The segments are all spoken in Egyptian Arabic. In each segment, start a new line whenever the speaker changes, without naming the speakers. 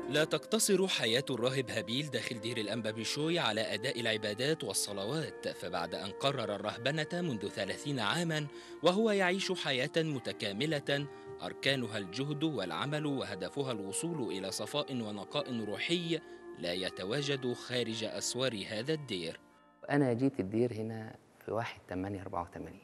لا تقتصر حياة الراهب هابيل داخل دير الأنبا بشوي على أداء العبادات والصلوات فبعد أن قرر الرهبنة منذ ثلاثين عاما وهو يعيش حياة متكاملة أركانها الجهد والعمل وهدفها الوصول إلى صفاء ونقاء روحي لا يتواجد خارج أسوار هذا الدير
أنا جيت الدير هنا في 1 8 84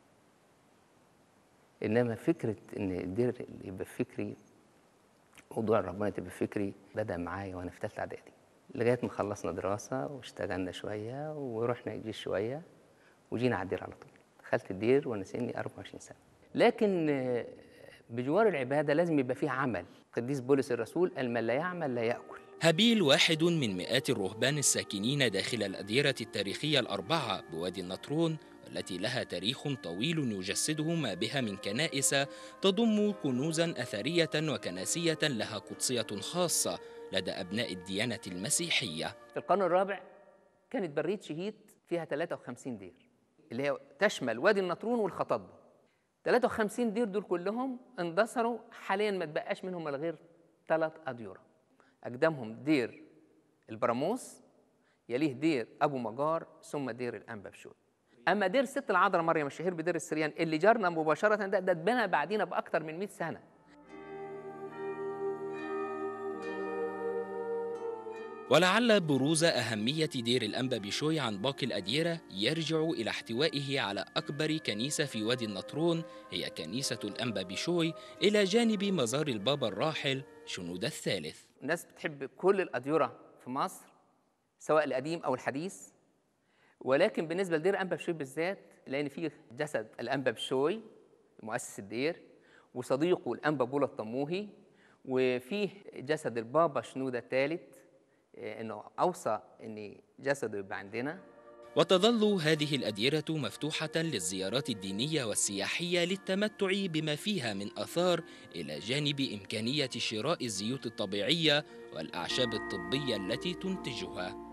إنما فكرة إن الدير يبقى في فكري موضوع ربنا تبقى في فكري بدأ معايا وأنا في تالتة إعدادي لغاية ما خلصنا دراسة واشتغلنا شوية ورحنا الجيش شوية وجينا على الدير على طول دخلت الدير وأنا سني 24 سنة لكن آه، بجوار العبادة لازم يبقى فيه عمل قديس بولس الرسول قال من لا يعمل لا يأكل
هابيل واحد من مئات الرهبان الساكنين داخل الأديرة التاريخية الأربعة بوادي النطرون التي لها تاريخ طويل يجسده ما بها من كنائس تضم كنوزا أثرية وكنسية لها قدسية خاصة لدى أبناء الديانة المسيحية
في القرن الرابع كانت برية شهيد فيها 53 دير اللي هي تشمل وادي النطرون والخطاطبة 53 دير دول كلهم اندثروا حاليا ما تبقاش منهم الا غير ثلاث أديرة أقدمهم دير البراموس يليه دير أبو مجار ثم دير الأنبا بشوي أما دير ست العذراء مريم الشهير بدير السريان اللي جارنا مباشرة ده ده اتبنى بعدينا بأكتر من 100 سنة
ولعل بروز أهمية دير الأنبا بشوي عن باقي الأديرة يرجع إلى احتوائه على أكبر كنيسة في وادي النطرون هي كنيسة الأنبا بشوي إلى جانب مزار البابا الراحل شنود الثالث
الناس بتحب كل الأديرة في مصر سواء القديم أو الحديث ولكن بالنسبة لدير أنبا بشوي بالذات لأن فيه جسد الأنبا بشوي مؤسس الدير وصديقه الأنبا بولا الطموهي وفيه جسد البابا شنودة الثالث إيه، إنه أوصى إن جسده يبقى عندنا
وتظل هذه الأديرة مفتوحة للزيارات الدينية والسياحية للتمتع بما فيها من آثار إلى جانب إمكانية شراء الزيوت الطبيعية والأعشاب الطبية التي تنتجها